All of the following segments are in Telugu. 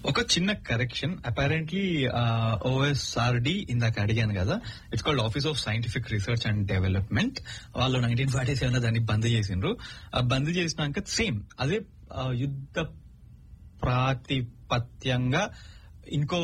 ఒక చిన్న కరెక్షన్ అపారెంట్లీ ఓఎస్ఆర్డి ఇందాక అడిగాను కదా it's called office of scientific research and development వాళ్ళు నైన్టీన్ ఫార్టీ సెవెన్ దాన్ని బంద్ చేసిండ్రు ఆ బంద్ చేసినాక సేమ్ అదే ఆ, యుద్ధ ప్రాతిపత్యంగా ఇంకో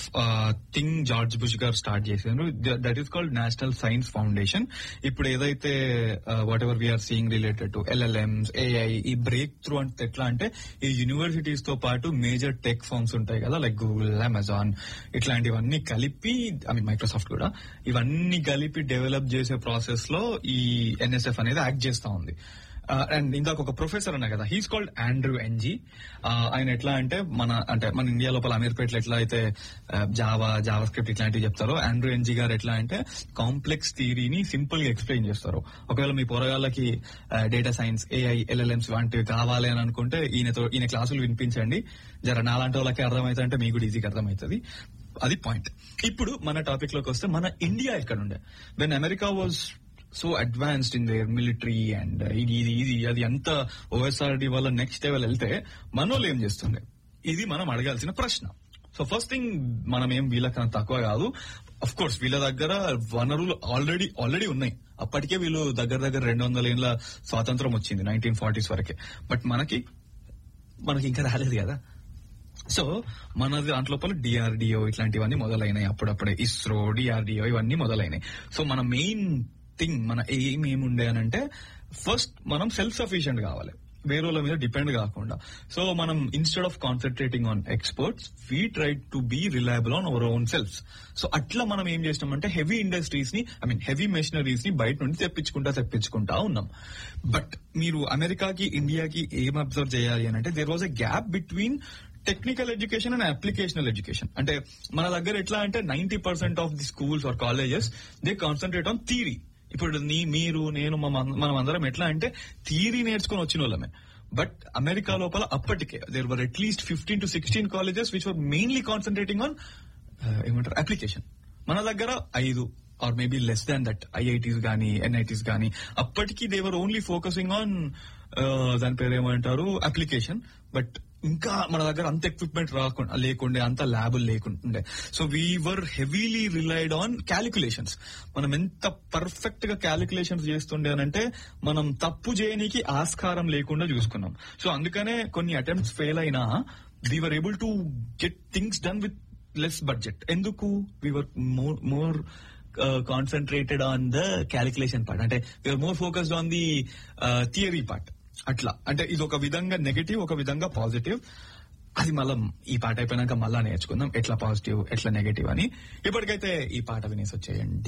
థింగ్ జార్జ్ బుష్ గారు స్టార్ట్ చేశారు that is called national science foundation ఇప్పుడు ఏదైతే whatever we are seeing related to LLMs AI ఈ బ్రేక్ త్రూ అంటే ఎట్లా అంటే ఈ యూనివర్సిటీస్ తో పాటు మేజర్ టెక్ ఫార్మ్స్ ఉంటాయి కదా లైక్ గూగుల్ అమెజాన్ ఇట్లాంటివన్నీ కలిపి ఐ మీన్ మైక్రోసాఫ్ట్ కూడా ఇవన్నీ కలిపి డెవలప్ చేసే ప్రాసెస్ లో ఈ ఎన్ఎస్ఎఫ్ అనేది యాక్ట్ చేస్తా ఉంది అండ్ ఇందాక ఒక ప్రొఫెసర్ అన్నా కదా హీస్ కాల్డ్ ఆండ్రూ ఎన్జీ ఆయన ఎట్లా అంటే మన అంటే మన ఇండియా లోపల అమీర్పేటలో ఎట్లా అయితే జావా జావా స్క్రిప్ట్ ఇట్లాంటివి చెప్తారో ఆండ్రూ ఎన్జీ గారు ఎట్లా అంటే కాంప్లెక్స్ థియరీని సింపుల్ గా ఎక్స్ప్లెయిన్ చేస్తారు ఒకవేళ మీ పోరగాళ్ళకి డేటా సైన్స్ ఏఐ ఎల్ఎల్ఎంస్ వంటివి కావాలి అని అనుకుంటే ఈయనతో ఈయన క్లాసులు వినిపించండి జర నాలాంటి వాళ్ళకి అర్థమవుతుంది అంటే మీకు కూడా ఈజీగా అర్థమవుతుంది అది పాయింట్ ఇప్పుడు మన టాపిక్ లోకి వస్తే మన ఇండియా ఎక్కడ ఉండే when America was so advanced in their military and ఇది ఇది ఇది అది అంత ఓఎస్ఆర్డి వల్ల నెక్స్ట్ లెవెల్ వెళ్తే మనోళ్ళు ఏం చేస్తుండే ఇది మనం అడగాల్సిన ప్రశ్న సో ఫస్ట్ థింగ్ మనం ఏం వీళ్ళకన్నా తక్కువ కాదు అఫ్ కోర్స్ వీళ్ళ దగ్గర వనరులు ఆల్రెడీ ఆల్రెడీ ఉన్నాయి అప్పటికే వీళ్ళు దగ్గర దగ్గర రెండు వందల ఏళ్ల స్వాతంత్రం వచ్చింది నైన్టీన్ ఫార్టీస్ వరకే బట్ మనకి మనకి ఇంకా రాలేదు కదా సో మన దాంట్లోపల డిఆర్డిఓ ఇట్లాంటివన్నీ మొదలైనాయి అప్పుడప్పుడే ఇస్రో డిఆర్డిఓ ఇవన్నీ మొదలైనాయి సో మన మెయిన్ థింగ్ మన ఎయిమ్ ఏముండే అని అంటే ఫస్ట్ మనం సెల్ఫ్ సఫిషియెంట్ కావాలి వేరే మీద డిపెండ్ కాకుండా సో మనం instead of concentrating on experts we try to be reliable on our own self so అట్లా మనం ఏం చేసినామంటే హెవీ ఇండస్ట్రీస్ ని ఐ మీన్ హెవీ మెషినరీస్ ని బయట నుండి తెప్పించుకుంటా తెప్పించుకుంటా ఉన్నాం బట్ మీరు అమెరికాకి ఇండియాకి ఏం అబ్జర్వ్ చేయాలి అని అంటే there was a gap between technical education and applicational education అంటే మన దగ్గర ఎట్లా అంటే ninety percent of the schools or colleges they concentrate on theory ఇప్పుడు నీ మీరు నేను మనం అందరం ఎట్లా అంటే థియరీ నేర్చుకుని వచ్చిన వాళ్ళమే బట్ అమెరికా లోపల అప్పటికే there were at least fifteen to sixteen colleges which were mainly concentrating on ఏమంటారు అప్లికేషన్ మన దగ్గర ఐదు or maybe less than that IITs గానీ ఎన్ఐటీస్ గానీ అప్పటికి దేవర్ ఓన్లీ ఫోకసింగ్ ఆన్ దాని పేరు ఏమంటారు అప్లికేషన్ బట్ ఇంకా మన దగ్గర అంత ఎక్విప్మెంట్ రాకుండా లేకుండే అంత ల్యాబులు లేకుండే so we were heavily relied on calculations మనం ఎంత పర్ఫెక్ట్ గా క్యాలిక్యులేషన్స్ చేస్తుండే అంటే మనం తప్పు చేయనీకి ఆస్కారం లేకుండా చూసుకున్నాం సో అందుకనే కొన్ని అటెంప్ట్స్ ఫెయిల్ అయినా we are able to get things done with less budget ఎందుకు we are more more concentrated on the calculation part అంటే we are more focused on the theory part అట్లా అంటే ఇది ఒక విధంగా నెగటివ్ ఒక విధంగా పాజిటివ్ అది మళ్ళా ఈ పాట అయిపోయినాక మళ్ళా నేర్చుకుందాం ఎట్లా పాజిటివ్ ఎట్లా నెగటివ్ అని ఇప్పటికైతే ఈ పాట వినేసి వచ్చేయండి